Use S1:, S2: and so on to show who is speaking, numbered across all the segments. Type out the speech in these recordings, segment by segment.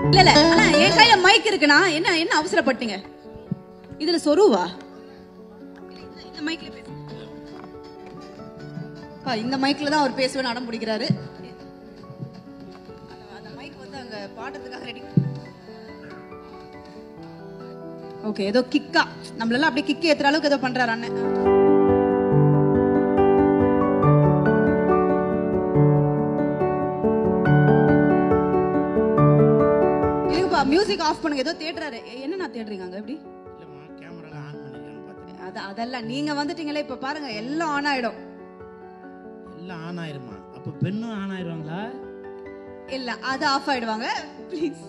S1: இல்ல இல்ல ஆனா என் கையில மைக் இருக்குண்ணா என்ன என்ன அவசரப்பட்டீங்க இதுல சொருவா இந்த மைக்ல பேசு பா, இந்த மைக்ல தான் அவர் பேசுவேன்னு அடம் பிடிக்கிறாரு அந்த- அந்த மைக் வந்து அங்க பாடுறதுக்காக ரெடி ஓகே ஏதோ கிக்கா நம்மளெல்லாம் அப்படியே கிக் ஏத்துற அளவுக்கு ஏதோ பண்றாரு அண்ணன் இருங்கப்பா மியூசிக் ஆஃப் பண்ணுங்க ஏதோ தேடுறாரு எ- என்ன நான் தேடுறீங்க அங்க எப்படி
S2: இல்லைம்மா கேமராலாம் ஆன் பண்ணிருக்கான்னு பார்த்தேன்
S1: அது அதெல்லாம் நீங்க வந்துட்டீங்களே இப்ப பாருங்க எல்லாம் ஆன் ஆயிடும்
S2: எல்லாம் ஆன் ஆயிருமா அப்போ பெண்ணும் ஆன் ஆயிருவாங்களா
S1: இல்ல அது ஆஃப் ஆயிடுவாங்க ப்ளீஸ்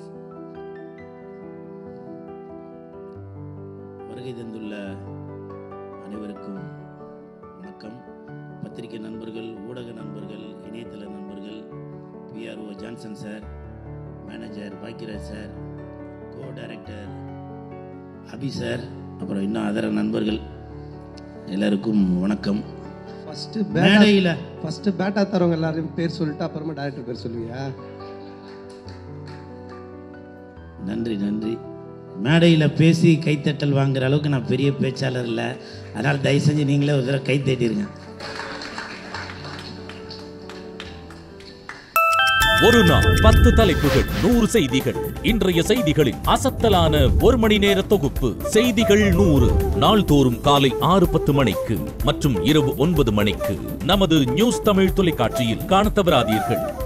S2: வருகை தந்துள்ள அனைவருக்கும் வணக்கம் பத்திரிகை நண்பர்கள் ஊடக நண்பர்கள் இணையதள நண்பர்கள் PRO Johnson sir manager Bhagyaraj sir co director Abhi sir அப்புறம் இன்னும் அதர நண்பர்கள் எல்லாருக்கும் வணக்கம்
S3: ஃபர்ஸ்ட் பேட்டா
S2: மேடையில்
S3: ஃபர்ஸ்ட் பேட்டா தரவங்க எல்லாரையும் பேர் சொல்லிட்டு அப்புறமா டைரக்டர் பேர் சொல்லுவியா
S2: நன்றி நன்றி மேடையில் பேசி கைத்தட்டல் வாங்குற அளவுக்கு நான் பெரிய பேச்சாளர் இல்லை அதனால் தயவு செஞ்சு நீங்களே ஒரு தடவை கை தட்டிடுங்க
S4: ஒரு நாள் பத்து தலைப்புகள் நூறு செய்திகள் இன்றைய செய்திகளின் அசத்தலான ஒரு மணி நேர தொகுப்பு செய்திகள் நூறு நாள்தோறும் காலை ஆறு பத்து மணிக்கு மற்றும் இரவு ஒன்பது மணிக்கு நமது நியூஸ் தமிழ் தொலைக்காட்சியில் காணத் தவறாதீர்கள்